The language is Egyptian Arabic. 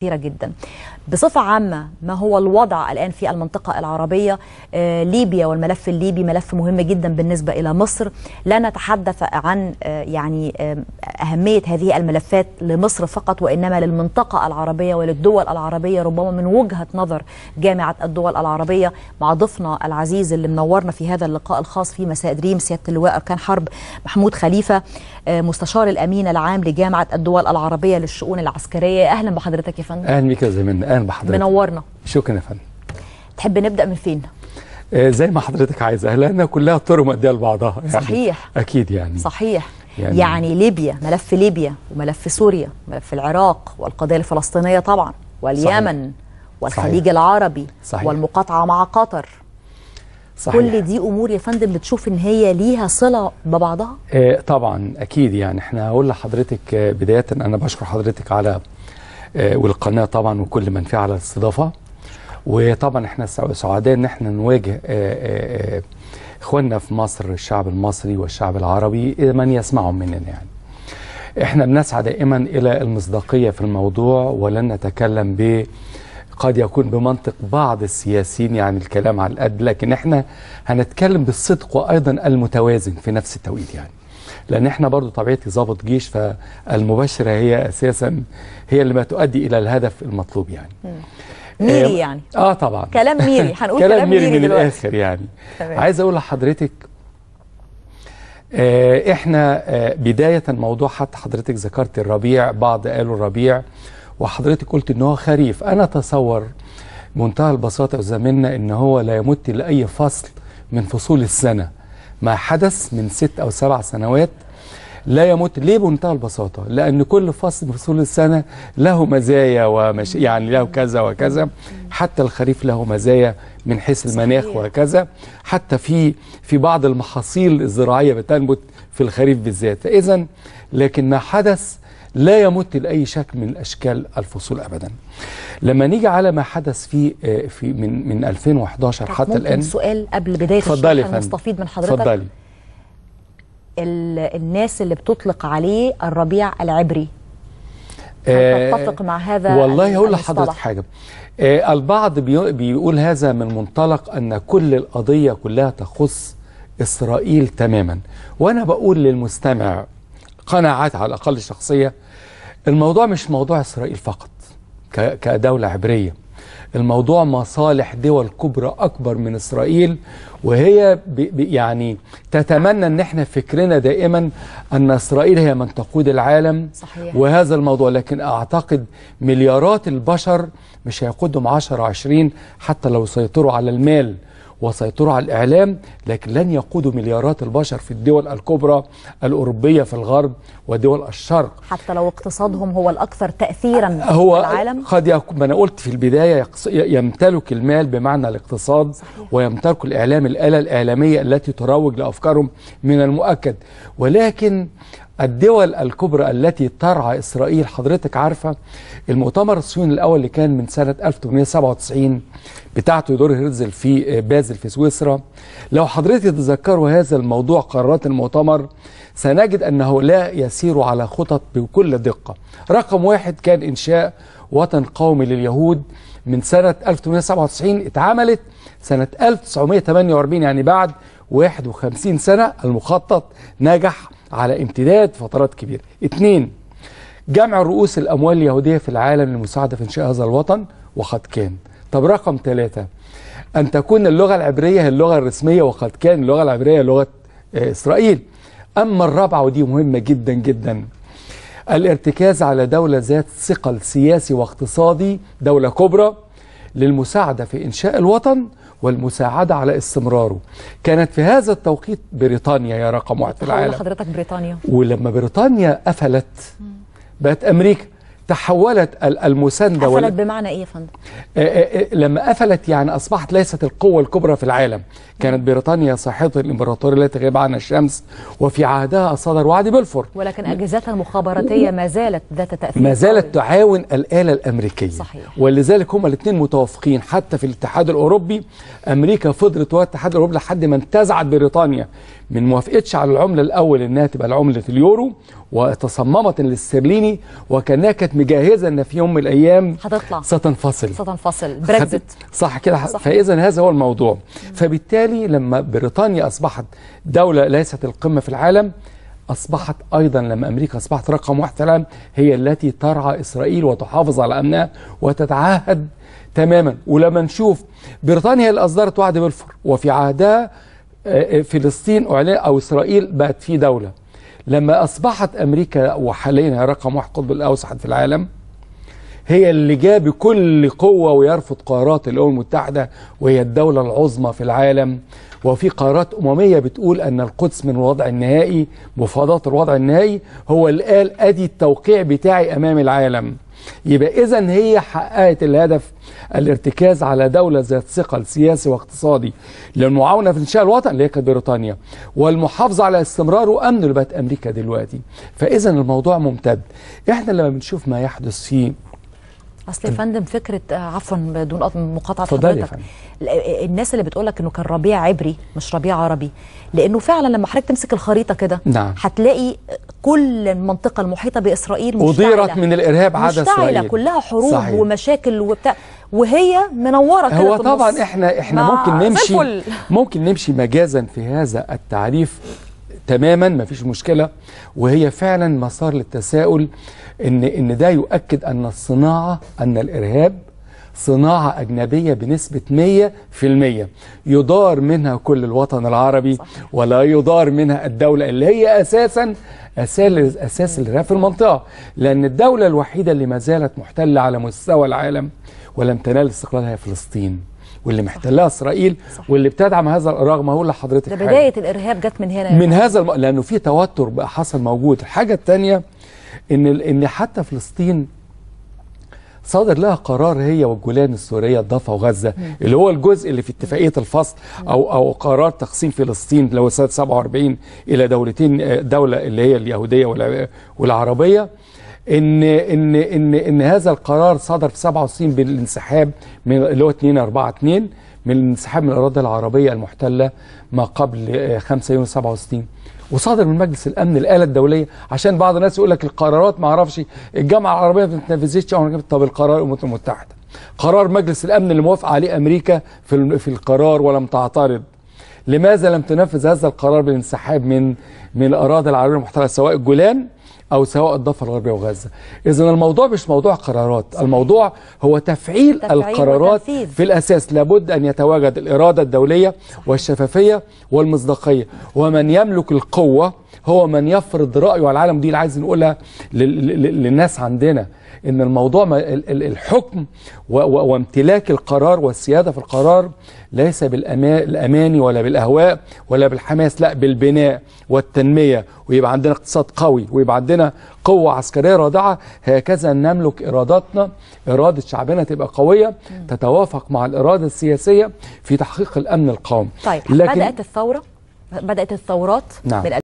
كثيرة جدا بصفة عامة ما هو الوضع الآن في المنطقة العربية آه ليبيا والملف الليبي ملف مهم جدا بالنسبة إلى مصر لا نتحدث عن آه يعني آه أهمية هذه الملفات لمصر فقط وإنما للمنطقة العربية وللدول العربية ربما من وجهة نظر جامعة الدول العربية مع ضيفنا العزيز اللي منورنا في هذا اللقاء الخاص في مساء دريم سيادة اللواء أركان حرب محمود خليفة مستشار الأمين العام لجامعة الدول العربية للشؤون العسكرية أهلا بحضرتك يا فندم اهلا بيك يا زميلنا اهلا بحضرتك منورنا شكرا يا فندم تحب نبدأ من فين؟ آه زي ما حضرتك عايزه لانها كلها طرق ماديه لبعضها يعني صحيح اكيد يعني صحيح يعني, يعني ليبيا ملف ليبيا وملف سوريا وملف العراق والقضيه الفلسطينيه طبعا واليمن صحيح. والخليج صحيح. العربي صحيح. والمقاطعه مع قطر صحيح. كل دي امور يا فندم بتشوف ان هي ليها صله ببعضها آه طبعا اكيد يعني احنا هقول لحضرتك آه بدايه انا بشكر حضرتك على آه والقناه طبعا وكل من فيها على الاستضافه وطبعا احنا سعداء ان احنا نواجه آه اخواننا في مصر الشعب المصري والشعب العربي من يسمعهم مننا يعني احنا بنسعى دائما الى المصداقيه في الموضوع ولن نتكلم ب قد يكون بمنطق بعض السياسيين يعني الكلام على القد لكن احنا هنتكلم بالصدق وايضا المتوازن في نفس التوقيت يعني لان احنا برضو طبيعتي ضابط جيش فالمباشره هي اساسا هي اللي ما تؤدي الى الهدف المطلوب يعني ميري آه يعني اه طبعا كلام ميري هنقول كلام, كلام ميري, ميري من دلوقتي. الاخر يعني عايز اقول لحضرتك آه احنا آه بدايه موضوع حتى حضرتك ذكرت الربيع بعض قالوا الربيع وحضرتك قلت ان هو خريف انا اتصور منتهى البساطه زميلنا ان هو لا يمت لاي فصل من فصول السنه ما حدث من ست او سبع سنوات لا يمت ليه بمنتهى البساطه لان كل فصل من فصول السنه له مزايا ومش يعني له كذا وكذا حتى الخريف له مزايا من حيث المناخ وكذا حتى في في بعض المحاصيل الزراعيه بتنبت في الخريف بالذات فاذا لكن ما حدث لا يمت لاي شكل من اشكال الفصول ابدا. لما نيجي على ما حدث في في من من 2011 حتى ممكن الان سؤال قبل بدايه اتفضلي يا الشرح فندم. نستفيد من حضرتك اتفضلي ال- الناس اللي بتطلق عليه الربيع العبري آه، هل تتفق مع هذا والله هقول المصطلح؟ لحضرتك حاجه آه البعض بي- بيقول هذا من منطلق ان كل القضيه كلها تخص اسرائيل تماما وانا بقول للمستمع قناعات على الاقل شخصيه الموضوع مش موضوع اسرائيل فقط ك- كدوله عبريه الموضوع مصالح دول كبرى اكبر من اسرائيل وهي ب ب يعني تتمنى ان احنا فكرنا دائما ان اسرائيل هي من تقود العالم صحيح. وهذا الموضوع لكن اعتقد مليارات البشر مش هيقودهم 10 20 حتى لو سيطروا على المال وسيطروا على الإعلام لكن لن يقودوا مليارات البشر في الدول الكبرى الأوروبية في الغرب ودول الشرق حتى لو اقتصادهم هو الأكثر تأثيرا هو في العالم قد يكون ما أنا قلت في البداية يقص- يمتلك المال بمعنى الاقتصاد صحيح. ويمتلك الإعلام الآلة الإعلامية التي تروج لأفكارهم من المؤكد ولكن الدول الكبرى التي ترعى إسرائيل حضرتك عارفة المؤتمر الصهيوني الأول اللي كان من سنة 1897 بتاع تيودور هيرزل في بازل في سويسرا لو حضرتك تتذكروا هذا الموضوع قرارات المؤتمر سنجد أنه لا يسير على خطط بكل دقة رقم واحد كان إنشاء وطن قومي لليهود من سنة 1897 اتعملت سنة 1948 يعني بعد 51 سنة المخطط نجح على امتداد فترات كبيرة اثنين جمع رؤوس الأموال اليهودية في العالم للمساعدة في إنشاء هذا الوطن وقد كان طب رقم ثلاثة أن تكون اللغة العبرية هي اللغة الرسمية وقد كان اللغة العبرية لغة آه، إسرائيل أما الرابعة ودي مهمة جدا جدا الارتكاز على دولة ذات ثقل سياسي واقتصادي دولة كبرى للمساعدة في إنشاء الوطن والمساعدة على استمراره كانت في هذا التوقيت بريطانيا يا رقم واحد في تحول العالم لحضرتك بريطانيا ولما بريطانيا قفلت بقت أمريكا تحولت ال- المساندة وال- قفلت بمعنى إيه يا فندم؟ آه، آه، آه، لما قفلت يعني أصبحت ليست القوة الكبرى في العالم كانت بريطانيا صاحبة الإمبراطورية التي غيب عنها الشمس وفي عهدها صدر وعد بلفور ولكن أجهزتها المخابراتية ما زالت ذات تأثير ما زالت قوي. تعاون الآلة الأمريكية صحيح. ولذلك هما الاثنين متوافقين حتى في الاتحاد الأوروبي أمريكا فضلت وقت الاتحاد الأوروبي لحد ما انتزعت بريطانيا من موافقتش على العملة الأول إنها تبقى العملة اليورو وتصممت الاسترليني وكانها كانت كانت مجهزه ان في يوم من الايام هتطلع ستنفصل ستنفصل بريكزت صح كده صح. فاذا هذا هو الموضوع فبالتالي لما بريطانيا اصبحت دوله ليست القمه في العالم اصبحت ايضا لما امريكا اصبحت رقم واحد في العالم هي التي ترعى اسرائيل وتحافظ على امنها وتتعهد تماما ولما نشوف بريطانيا اللي اصدرت وعد بلفور وفي عهدها آه، فلسطين اعلن او اسرائيل بقت في دوله لما اصبحت امريكا وحاليا هي رقم واحد قطب الاوسط في العالم هي اللي جاء بكل قوة ويرفض قرارات الأمم المتحدة وهي الدولة العظمى في العالم وفي قرارات أممية بتقول أن القدس من الوضع النهائي مفاوضات الوضع النهائي هو اللي قال أدي التوقيع بتاعي أمام العالم يبقى إذا هي حققت الهدف الارتكاز على دولة ذات ثقل سياسي واقتصادي للمعاونة في إنشاء الوطن اللي هي كانت بريطانيا والمحافظة على استمرار وأمن اللي بقت أمريكا دلوقتي فإذا الموضوع ممتد إحنا لما بنشوف ما يحدث في اصل يا فندم فكره آه، عفوا بدون قطع- مقاطعه اتفضلي يا حضرتك فندم. ال- الناس اللي بتقول لك انه كان ربيع عبري مش ربيع عربي لانه فعلا لما حضرتك تمسك الخريطه كده نعم. هتلاقي كل المنطقه المحيطه باسرائيل أضيرت مشتعلة. من الإرهاب عدا مشتعلة إسرائيل كلها حروب صحيح. ومشاكل وبتاع وهي منوره كده هو في طبعا النص. احنا احنا مع- ممكن زي نمشي الفل. ممكن نمشي مجازا في هذا التعريف تماما ما فيش مشكله وهي فعلا مسار للتساؤل ان ان ده يؤكد ان الصناعه ان الارهاب صناعة أجنبية بنسبة 100% يدار منها كل الوطن العربي ولا يدار منها الدولة اللي هي أساسا أساس أساس الإرهاب في المنطقة لأن الدولة الوحيدة اللي ما زالت محتلة على مستوى العالم ولم تنال استقلالها هي فلسطين واللي محتلها إسرائيل واللي بتدعم هذا رغم أقول لحضرتك ده حاجة. بدايه الارهاب جت من هنا من هذا الم... لانه في توتر بقى حصل موجود الحاجه الثانيه ان ال- ان حتى فلسطين صادر لها قرار هي والجولان السوريه الضفه وغزه اللي هو الجزء اللي في اتفاقيه الفصل او او قرار تقسيم فلسطين اللي هو سنه 47 الى دولتين آه، دوله اللي هي اليهوديه والع- والعربيه ان ان ان ان هذا القرار صدر في 67 بالانسحاب من اللي هو 2 4 2 من الانسحاب من الاراضي العربيه المحتله ما قبل آه، 5 يونيو 67 وصادر من مجلس الامن الاله الدوليه عشان بعض الناس يقول لك القرارات ما اعرفش الجامعه العربيه ما بتنفذش أو طب القرار الامم المتحده قرار مجلس الامن اللي موافق عليه امريكا في ال- في القرار ولم تعترض لماذا لم تنفذ هذا القرار بالانسحاب من من الاراضي العربيه المحتله سواء الجولان او سواء الضفه الغربيه وغزه اذا الموضوع مش موضوع قرارات الموضوع هو تفعيل, تفعيل القرارات وتنفيذ. في الأساس لابد أن يتواجد الإرادة الدولية والشفافية والمصداقية ومن يملك القوة هو من يفرض رأيه على العالم دي اللي عايز نقولها لل- لل- للناس عندنا ان الموضوع ما- ال- ال- الحكم و- و- وامتلاك القرار والسياده في القرار ليس بالاماني ولا بالاهواء ولا بالحماس لا بالبناء والتنميه ويبقى عندنا اقتصاد قوي ويبقى عندنا قوه عسكريه رادعه هكذا نملك اراداتنا اراده شعبنا تبقى قويه تتوافق مع الاراده السياسيه في تحقيق الامن القومي طيب لكن بدات الثوره بدات الثورات نعم. من